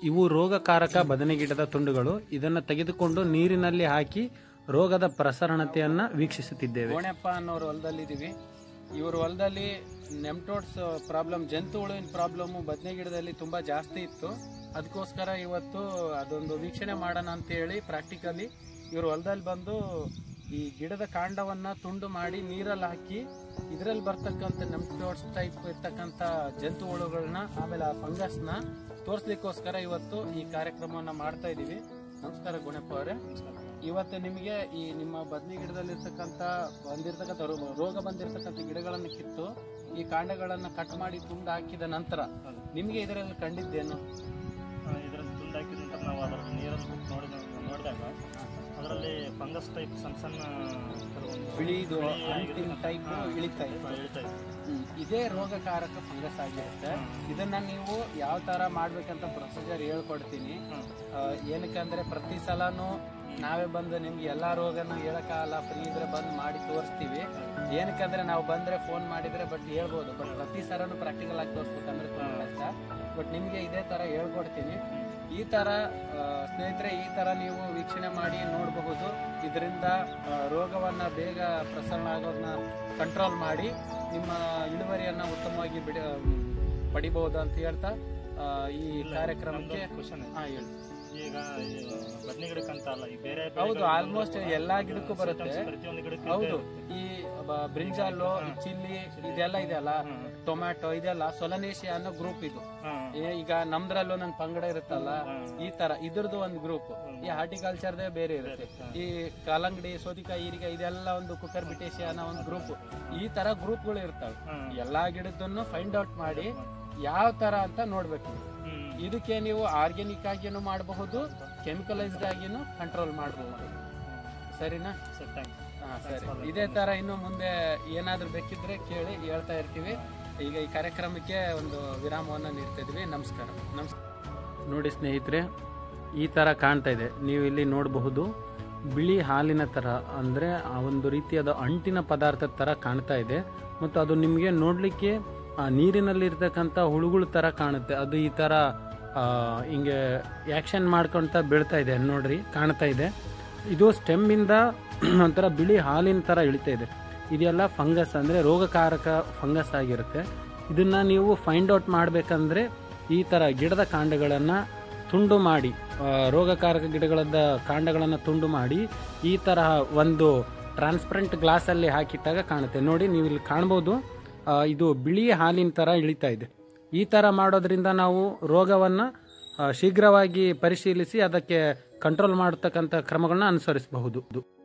ಇವು ರೋಗಕಾರಕ ಬದನೆ ಗಿಡದ ತುಂಡುಗಳು ಇದನ್ನು ತೆಗೆದುಕೊಂಡು ನೀರಿನಲ್ಲಿ ಹಾಕಿ ರೋಗದ ಪ್ರಸರಣತೆಯನ್ನ ವೀಕ್ಷಿಸುತ್ತಿದ್ದೇವೆ ಗೋಣೆಪ್ಪ ಅನ್ನೋರು ಹೊಲದಲ್ಲಿದ್ದೀವಿ ಇವ್ರ ಹೊಲದಲ್ಲಿ ನೆಮ್ಟೋಡ್ಸ್ ಪ್ರಾಬ್ಲಮ್ ಜಂತು ಹುಳುವಿನ ಪ್ರಾಬ್ಲಮ್ಮು ಬದನೆ ಗಿಡದಲ್ಲಿ ತುಂಬ ಜಾಸ್ತಿ ಇತ್ತು ಅದಕ್ಕೋಸ್ಕರ ಇವತ್ತು ಅದೊಂದು ವೀಕ್ಷಣೆ ಮಾಡೋಣ ಅಂತ ಹೇಳಿ ಪ್ರಾಕ್ಟಿಕಲಿ ಇವ್ರ ಹೊಲದಲ್ಲಿ ಬಂದು ಈ ಗಿಡದ ಕಾಂಡವನ್ನ ತುಂಡು ಮಾಡಿ ನೀರಲ್ಲಿ ಹಾಕಿ ಇದರಲ್ಲಿ ಬರ್ತಕ್ಕಂಥ ನೆಮ್ಟೋಡ್ಸ್ ಟೈಪ್ ಇರ್ತಕ್ಕಂಥ ಜಂತು ಹುಳುಗಳನ್ನ ಆಮೇಲೆ ಆ ಫಂಗಸ್ನ ತೋರಿಸ್ಲಿಕ್ಕೋಸ್ಕರ ಇವತ್ತು ಈ ಕಾರ್ಯಕ್ರಮವನ್ನ ಮಾಡ್ತಾ ಇದ್ದೀವಿ ನಮಸ್ಕಾರ ಗುಣಪ್ಪ ಅವರೇ ಇವತ್ತು ನಿಮಗೆ ಈ ನಿಮ್ಮ ಬದನೆ ಗಿಡದಲ್ಲಿರ್ತಕ್ಕಂಥ ಬಂದಿರ್ತಕ್ಕಂಥ ರೋ- ರೋಗ ಬಂದಿರತಕ್ಕಂಥ ಗಿಡಗಳನ್ನು ಕಿತ್ತು ಈ ಕಾಂಡಗಳನ್ನು ಕಟ್ ಮಾಡಿ ತುಂಡು ಹಾಕಿದ ನಂತರ ನಿಮಗೆ ಇದರಲ್ಲಿ ಕಂಡಿದ್ದೇನು ಇದರಲ್ಲಿ ತುಂಡು ಹಾಕಿದ ನಂತರ ನಾವು ಅದರ ನೀರಲ್ಲಿ ಬಿಟ್ಟು ನೋಡಿದ ನೋಡಿದಾಗ ಅದರಲ್ಲಿ ಫಂಗಸ್ ಟೈಪ್ ಸಣ್ಣ ಸಣ್ಣ ಕೆಲವೊಂದು ಬಿಳಿದು ಬಿಳಿ ಅಂಟಿನ ಆಗಿರ್ತಕ್ಕಂಥ- ಟೈಪ್ ಹಾ, ಇಳಿತಾ ಇತ್ತು ಇಳಿತಾ ಇತ್ತು. ಹ್ಮ್. ಇದೇ ರೋಗಕಾರಕ ಫಂಗಸ್ ಆಗಿರುತ್ತೆ ಇದನ್ನ ನೀವು ಯಾವ ತರ ಮಾಡ್ಬೇಕಂತ ಪ್ರೊಸೀಜರ್ ಹೇಳ್ಕೊಡ್ತೀನಿ ಹ್ಮ್. ಆ, ಏನಕ್ಕೆ ಅಂದ್ರೆ ಪ್ರತಿ ಸಲನೂ ನಾವೇ ಬಂದು ನಿಮ್ಗೆ ಎಲ್ಲಾ ರೋಗನು ಹೇಳಕ್ಕಾಗಲ್ಲ ಫ್ರೀ ಇದ್ರೆ ಬಂದು ಮಾಡಿ ತೋರಿಸ್ತೀವಿ ಏನಕ್ಕಂದ್ರೆ ನಾವು ಬಂದ್ರೆ ಫೋನ್ ಮಾಡಿದ್ರೆ ಬಟ್ ಹೇಳ್ಬೋದು ಬಟ್ ಪ್ರತಿ ಸಲನು ಪ್ರಾಕ್ಟಿಕಲ್ ಆಗಿ ತೋರಿಸ್ಬೇಕಂದ್ರೆ ತುಂಬಾ ಕಷ್ಟ ಬಟ್ ನಿಮ್ಗೆ ಇದೇ ತರ ಹೇಳ್ಕೊಡ್ತೀನಿ ಈ ತರ ಆ, ಸ್ನೇಹಿತರೆ ಈ ತರ ನೀವು ವೀಕ್ಷಣೆ ಮಾಡಿ ನೋಡಬಹುದು ಇದರಿಂದ ಆ, ರೋಗವನ್ನ ಬೇಗ ಪ್ರಸರಣ ಆಗೋದನ್ನ ಕಂಟ್ರೋಲ್ ಮಾಡಿ ನಿಮ್ಮ ಇಳುವರಿಯನ್ನ ಉತ್ತಮವಾಗಿ ಬಿಡ ಪಡಿಬಹುದು ಅಂತ ಹೇಳ್ತಾ ಆ, ಈ ಕಾರ್ಯಕ್ರಮಕ್ಕೆ ನಮ್ದೊಂದು question ಇದೆ. ಹಾ ಹೇಳಿ ಈಗ ಬದನೆ ಗಿಡಕ್ಕಂತ ಅಲ್ಲ ಈ ಬೇರೆ ಹೌದು ಬೆಳೆಗಳು ಆಲ್ಮೋಸ್ಟ್ ಬಂದ್ರು ಎಲ್ಲಾ ಗಿಡಕ್ಕೂ ಬರುತ್ತೆ symptoms ಪ್ರತಿಯೊಂದು ಗಿಡಕ್ಕೂ ಹೌದು ಇದ್ದೇ ಈ ಬ- ಬ್ರಿಂಜಾಲು ಈ ಚಿಲ್ಲಿ ಇದೆಲ್ಲ ಇದೆಯಲ್ಲ ಹ್ಮ್. ಟೊಮ್ಯಾಟೊ ಇದೆಲ್ಲ ಸೊಲನೇಶಿಯಾ ಅನ್ನೋ ಗ್ರೂಪ್ ಇದು ಹ್ಮ್. ಏ- ಈಗ ನಮ್ದ್ರಲ್ಲೂ ನನ್ ಪಂಗಡ ಇರುತ್ತಲ್ಲ ಹ್ಮ್. ಈ ತರ ಇದ್ರದ್ದು ಒಂದು ಗ್ರೂಪ್ ಈ ಹಾರ್ಟಿಕಲ್ಚರ್ದೇ ಬೇರೆ ಇರುತ್ತೆ ಈ ಕಲ್ಲಂಗಡಿ ಸೋದಿಕಾಯಿ ಹೀರಿಕಾಯಿ ಇದೆಲ್ಲ ಒಂದು ಕುಕ್ಕರ್ ಬಿಟೇಶಿಯಾ ಅನ್ನೋ ಒಂದು ಗ್ರೂಪ್ ಈ ತರ ಗ್ರೂಪ್ಗಳು ಇರ್ತವೆ ಹ್ಮ್. ಎಲ್ಲಾ ಗಿಡದನ್ನು ಫೈಂಡ್ ಔಟ್ ಮಾಡಿ ಯಾವ ತರ ಅಂತ ನೋಡ್ಬೇಕು ಹ್ಮ್. ಇದಕ್ಕೆ ನೀವು ಆರ್ಗ್ಯಾನಿಕ್ ಆಗಿನೂ ಮಾಡಬಹುದು ಕೆಮಿಕಲೈಸ್ಡ್ ಆಗಿನೂ ಕಂಟ್ರೋಲ್ ಮಾಡಬಹುದು ಸರಿನಾ ಸರಿ, thank you. ಹಾ, ಸರಿ ಇದೇ ತರ ಇನ್ನು ಮುಂದೆ ಏನಾದ್ರೂ ಬೇಕಿದ್ರೆ ಕೇಳಿ ಹೇಳ್ತಾ ಇರ್ತೀವಿ ಈಗ ಈ ಕಾರ್ಯಕ್ರಮಕ್ಕೆ ಒಂದು ವಿರಾಮವನ್ನು ನೀಡ್ತಾ ಇದ್ವಿ ನಮಸ್ಕಾರ ನಮಸ್ಕಾರ ನೋಡಿ ಸ್ನೇಹಿತರೆ ಈ ಥರ ಕಾಣ್ತಾ ಇದೆ ನೀವು ಇಲ್ಲಿ ನೋಡಬಹುದು ಬಿಳಿ ಹಾಲಿನ ಥರ ಅಂದರೆ ಆ ಒಂದು ರೀತಿಯಾದ ಅಂಟಿನ ಪದಾರ್ಥದ ಥರ ಕಾಣ್ತಾ ಇದೆ ಮತ್ತು ಅದು ನಿಮಗೆ ನೋಡಲಿಕ್ಕೆ ನೀರಿನಲ್ಲಿರ್ತಕ್ಕಂಥ ಹುಳುಗಳ ಥರ ಕಾಣುತ್ತೆ ಅದು ಈ ಥರ ಆ, ಹಿಂಗೆ ಆ್ಯಕ್ಷನ್ ಮಾಡ್ಕೊಳ್ತಾ ಬೀಳ್ತಾ ಇದೆ ನೋಡ್ರಿ ಕಾಣ್ತಾ ಇದೆ ಇದು ಸ್ಟೆಮ್ಮಿಂದ ಒಂಥರ ಬಿಳಿ ಹಾಲಿನ ಥರ ಇಳಿತಾ ಇದೆ ಇದೆಲ್ಲ ಫಂಗಸ್ ಅಂದರೆ ರೋಗಕಾರಕ ಫಂಗಸ್ ಆಗಿರುತ್ತೆ ಇದನ್ನು ನೀವು ಫೈಂಡ್ ಔಟ್ ಮಾಡಬೇಕಂದ್ರೆ ಈ ಥರ ಗಿಡದ ಕಾಂಡಗಳನ್ನು ತುಂಡು ಮಾಡಿ ಆ, ರೋಗಕಾರಕ ಗಿಡಗಳದ ಕಾಂಡಗಳನ್ನು ತುಂಡು ಮಾಡಿ ಈ ತರಹ ಒಂದು ಟ್ರಾನ್ಸ್ಪರೆಂಟ್ ಗ್ಲಾಸಲ್ಲಿ ಹಾಕಿಟ್ಟಾಗ ಕಾಣುತ್ತೆ ನೋಡಿ ನೀವು ಇಲ್ಲಿ ಕಾಣ್ಬೋದು ಆ, ಇದು ಬಿಳಿ ಹಾಲಿನ ಥರ ಇಳಿತಾ ಇದೆ ಈ ಥರ ಮಾಡೋದ್ರಿಂದ ನಾವು ರೋಗವನ್ನು ಶೀಘ್ರವಾಗಿ ಪರಿಶೀಲಿಸಿ ಅದಕ್ಕೆ ಕಂಟ್ರೋಲ್ ಮಾಡತಕ್ಕಂಥ ಕ್ರಮಗಳನ್ನ ಅನುಸರಿಸಬಹುದು